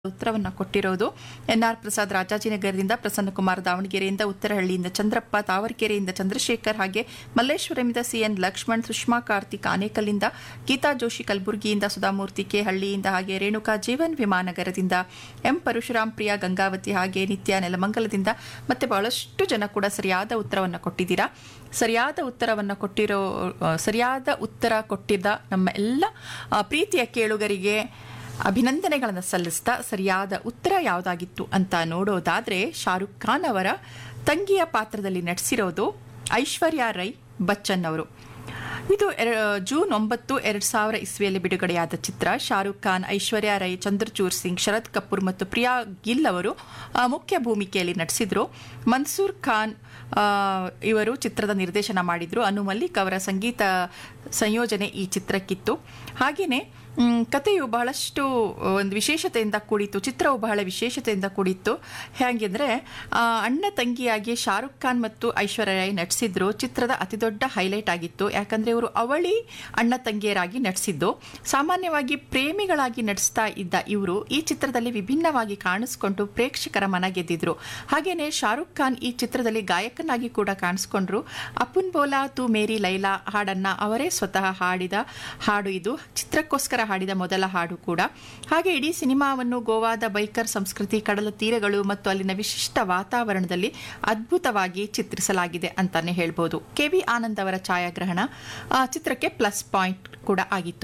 ಉತ್ತರವನ್ನ ಕೊಟ್ಟಿರೋದು N R Prasad ರಾಜಾಜಿನಗರದಿಂದ ಪ್ರಸನ್ನಕುಮಾರ್ ದಾವಣಗೆರೆಯಿಂದ ಉತ್ತರಹಳ್ಳಿಯಿಂದ ಚಂದ್ರಪ್ಪ ತಾವರಕೆರೆಯಿಂದ ಚಂದ್ರಶೇಖರ್ ಹಾಗೆ ಮಲ್ಲೇಶ್ವರಮಿಂದ ಸಿಎನ್ ಲಕ್ಷ್ಮಣ್ ಸುಷ್ಮಾ ಕಾರ್ತಿಕ್ ಆನೇಕಲ್ನಿಂದ ಗೀತಾ ಜೋಶಿ ಕಲಬುರಗಿಯಿಂದ ಸುಧಾಮೂರ್ತಿ ಕೆ ಹಳ್ಳಿಯಿಂದ ಹಾಗೆ ರೇಣುಕಾ ಜೀವನ್ ವಿಮಾನಗರದಿಂದ ಎಂ ಪರಶುರಾಮ್ ಪ್ರಿಯಾ ಗಂಗಾವತಿ ಹಾಗೆ ನಿತ್ಯ ನೆಲಮಂಗಲದಿಂದ ಮತ್ತೆ ಬಹಳಷ್ಟು ಜನ ಕೂಡ ಸರಿಯಾದ ಉತ್ತರವನ್ನು ಕೊಟ್ಟಿದ್ದೀರಾ ಸರಿಯಾದ ಉತ್ತರವನ್ನು ಕೊಟ್ಟಿರೋ ಆ, ಸರಿಯಾದ ಉತ್ತರ ಕೊಟ್ಟಿದ್ದ ನಮ್ಮ ಎಲ್ಲ ಆ, ಪ್ರೀತಿಯ ಕೇಳುಗರಿಗೆ ಅಭಿನಂದನೆಗಳನ್ನು ಸಲ್ಲಿಸ್ತಾ ಸರಿಯಾದ ಉತ್ತರ ಯಾವುದಾಗಿತ್ತು ಅಂತ ನೋಡೋದಾದ್ರೆ ಶಾರುಖ್ ಖಾನ್ ಅವರ ತಂಗಿಯ ಪಾತ್ರದಲ್ಲಿ ನಟಿಸಿರೋದು ಐಶ್ವರ್ಯ ರೈ ಬಚ್ಚನ್ ಅವರು ಇದು ಎರ- ಜೂನ್ ಒಂಬತ್ತು ಎರಡ್ ಸಾವಿರ ಇಸ್ವಿಯಲ್ಲಿ ಬಿಡುಗಡೆಯಾದ ಚಿತ್ರ ಶಾರುಖ್ ಖಾನ್ ಐಶ್ವರ್ಯ ರೈ ಚಂದ್ರಚೂರ್ ಸಿಂಗ್ ಶರದ್ ಕಪೂರ್ ಮತ್ತು ಪ್ರಿಯಾ ಗಿಲ್ ಅವರು ಆ, ಮುಖ್ಯ ಭೂಮಿಕೆಯಲ್ಲಿ ನಟಿಸಿದ್ರು ಮನ್ಸೂರ್ ಖಾನ್ ಆ, ಇವರು ಚಿತ್ರದ ನಿರ್ದೇಶನ ಮಾಡಿದ್ರು ಅನು ಮಲ್ಲಿಕ್ ಅವರ ಸಂಗೀತ ಸಂಯೋಜನೆ ಈ ಚಿತ್ರಕ್ಕಿತ್ತು ಹಾಗೆಯೇ ಮ್, ಕಥೆಯು ಬಹಳಷ್ಟು ಒಂದು ವಿಶೇಷತೆಯಿಂದ ಕೂಡಿತ್ತು ಚಿತ್ರವು ಬಹಳ ವಿಶೇಷತೆಯಿಂದ ಕೂಡಿತ್ತು ಹೇಗೆಂದ್ರೆ ಆ, ಅಣ್ಣ ತಂಗಿಯಾಗಿ ಶಾರುಖ್ ಖಾನ್ ಮತ್ತು ಐಶ್ವರ್ಯ ರೈ ನಟಿಸಿದ್ರು ಚಿತ್ರದ ಅತಿದೊಡ್ಡ ಹೈಲೈಟ್ ಆಗಿತ್ತು ಯಾಕಂದ್ರೆ ಇವರು ಅವಳಿ ಅಣ್ಣ ತಂಗಿಯರಾಗಿ ನಟಿಸಿದ್ದು ಸಾಮಾನ್ಯವಾಗಿ ಪ್ರೇಮಿಗಳಾಗಿ ನಟಿಸ್ತಾ ಇದ್ದ ಇವರು ಈ ಚಿತ್ರದಲ್ಲಿ ವಿಭಿನ್ನವಾಗಿ ಕಾಣಿಸ್ಕೊಂಡು ಪ್ರೇಕ್ಷಕರ ಮನ ಗೆದ್ದಿದ್ರು ಹಾಗೇನೆ ಶಾರುಖ್ ಖಾನ್ ಈ ಚಿತ್ರದಲ್ಲಿ ಗಾಯಕನಾಗಿ ಕೂಡ ಕಾಣಿಸ್ಕೊಂಡ್ರು ಅಪುನ್ ಬೋಲಾ ತು ಮೇರಿ ಲೈಲಾ ಹಾಡನ್ನ ಅವರೇ ಸ್ವತಃ ಹಾಡಿದ ಹಾಡು ಇದು ಚಿತ್ರಕ್ಕೋಸ್ಕರ ಹಾಡಿದ ಮೊದಲ ಹಾಡು ಕೂಡ ಹಾಗೆ ಇಡೀ ಸಿನಿಮಾವನ್ನು ಗೋವಾದ ಬೈಕರ್ ಸಂಸ್ಕೃತಿ ಕಡಲ ತೀರಗಳು ಮತ್ತು ಅಲ್ಲಿನ ವಿಶಿಷ್ಟ ವಾತಾವರಣದಲ್ಲಿ ಅದ್ಭುತವಾಗಿ ಚಿತ್ರಿಸಲಾಗಿದೆ ಅಂತಾನೆ ಹೇಳ್ಬೋದು ಕೆ ವಿ ಆನಂದ್ ಅವರ ಛಾಯಾಗ್ರಹಣ ಆ ಚಿತ್ರಕ್ಕೆ ಪ್ಲಸ್ ಪಾಯಿಂಟ್ ಕೂಡ ಆಗಿತ್ತು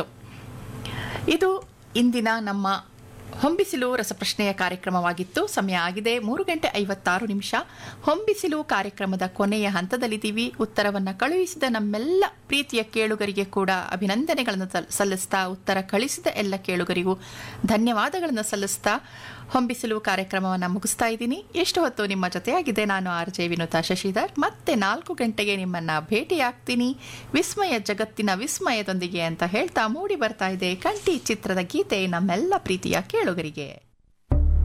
ಇದು ಇಂದಿನ ನಮ್ಮ ಹೊಂಬಿಸಿಲು ರಸಪ್ರಶ್ನೆಯ ಕಾರ್ಯಕ್ರಮವಾಗಿತ್ತು ಸಮಯ ಆಗಿದೆ ಮೂರು ಗಂಟೆ ಐವತ್ತಾರು ನಿಮಿಷ ಹೊಂಬಿಸಿಲು ಕಾರ್ಯಕ್ರಮದ ಕೊನೆಯ ಹಂತದಲ್ಲಿದ್ದೀವಿ ಉತ್ತರವನ್ನು ಕಳುಹಿಸಿದ ನಮ್ಮೆಲ್ಲ ಪ್ರೀತಿಯ ಕೇಳುಗರಿಗೆ ಕೂಡ ಅಭಿನಂದನೆಗಳನ್ನು ಸಲ್- ಸಲ್ಲಿಸ್ತಾ ಉತ್ತರ ಕಳಿಸಿದ ಎಲ್ಲ ಕೇಳುಗರಿಗೂ ಧನ್ಯವಾದಗಳನ್ನು ಸಲ್ಲಿಸ್ತಾ ಹೊಂಬಿಸಿಲು ಕಾರ್ಯಕ್ರಮವನ್ನು ಮುಗಿಸ್ತಾ ಇದ್ದೀನಿ ಎಷ್ಟು ಹೊತ್ತು ನಿಮ್ಮ ಜೊತೆಯಾಗಿದೆ ನಾನು ಆರ್ ಜೆ ವಿನುತಾ ಶಶಿಧರ್ ಮತ್ತೆ ನಾಲ್ಕು ಗಂಟೆಗೆ ನಿಮ್ಮನ್ನ ಭೇಟಿಯಾಗ್ತೀನಿ ವಿಸ್ಮಯ ಜಗತ್ತಿನ ವಿಸ್ಮಯದೊಂದಿಗೆ ಅಂತ ಹೇಳ್ತಾ ಮೂಡಿ ಬರ್ತಾ ಇದೆ ಕಂಠಿ ಚಿತ್ರದ ಗೀತೆ ನಮ್ಮೆಲ್ಲ ಪ್ರೀತಿಯ ಕೇಳುಗರಿಗೆ